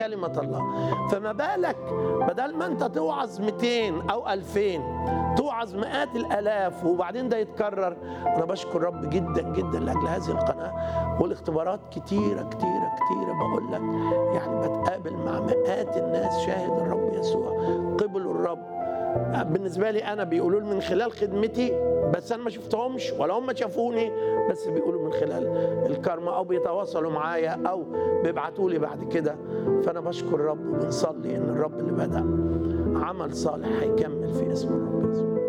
كلمة الله فما بالك بدل ما انت توعظ 200 او 2000 توعظ مئات الالاف وبعدين ده يتكرر انا بشكر رب جدا جدا لاجل هذه القناة والاختبارات كتيرة كتيرة كتيرة بقول لك يعني بتقابل مع مئات الناس شاهد الرب يسوع قبلوا الرب بالنسبة لي أنا بيقولوا لي من خلال خدمتي بس أنا ما شفتهمش ولا هم شافوني بس بيقولوا من خلال الكرمة أو بيتواصلوا معايا أو بيبعتوا لي بعد كده فأنا بشكر الرب وبنصلي إن الرب اللي بدأ عمل صالح هيكمل في اسم الرب يسوع